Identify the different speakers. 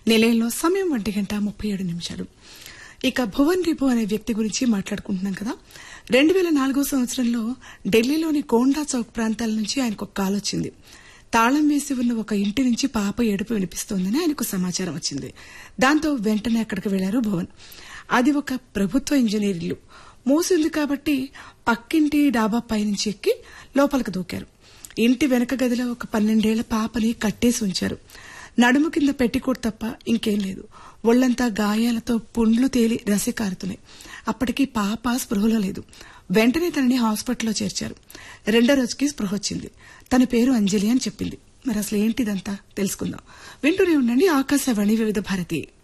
Speaker 1: నిలయంలో సమయం ఒంటి గంట ముప్పై ఏడు నిమిషాలు ఇక భువన్ రిపు అనే వ్యక్తి గురించి మాట్లాడుకుంటున్నాం కదా రెండు వేల నాలుగో సంవత్సరంలో ఢిల్లీలోని కోండా చౌక్ ప్రాంతాల నుంచి ఆయనకు ఒక కాల్ వచ్చింది తాళం వేసి ఉన్న ఒక ఇంటి నుంచి పాప ఏడుపు వినిపిస్తోందని ఆయనకు సమాచారం వచ్చింది దాంతో వెంటనే అక్కడికి వెళ్లారు భువన్ అది ఒక ప్రభుత్వ ఇంజనీర్ ఇల్లు మూసింది కాబట్టి పక్కింటి డాబా పైనుంచి ఎక్కి లోపలికి దూకారు ఇంటి వెనక గదిలో ఒక పన్నెండేళ్ల పాపని కట్టేసి ఉంచారు నడుము కింద పెట్టికోట్ తప్ప ఇంకేం లేదు ఒళ్లంతా గాయాలతో పుండ్లు తేలి రసి కారుతున్నాయి అప్పటికి పాప స్పృహలో లేదు వెంటనే తనని హాస్పిటల్లో చేర్చారు రెండో రోజుకి స్పృహ వచ్చింది తన పేరు అంజలి అని చెప్పింది మరి అసలు ఏంటిదంతా తెలుసుకుందాం వింటూనే ఉండండి ఆకాశవాణి వివిధ భారతి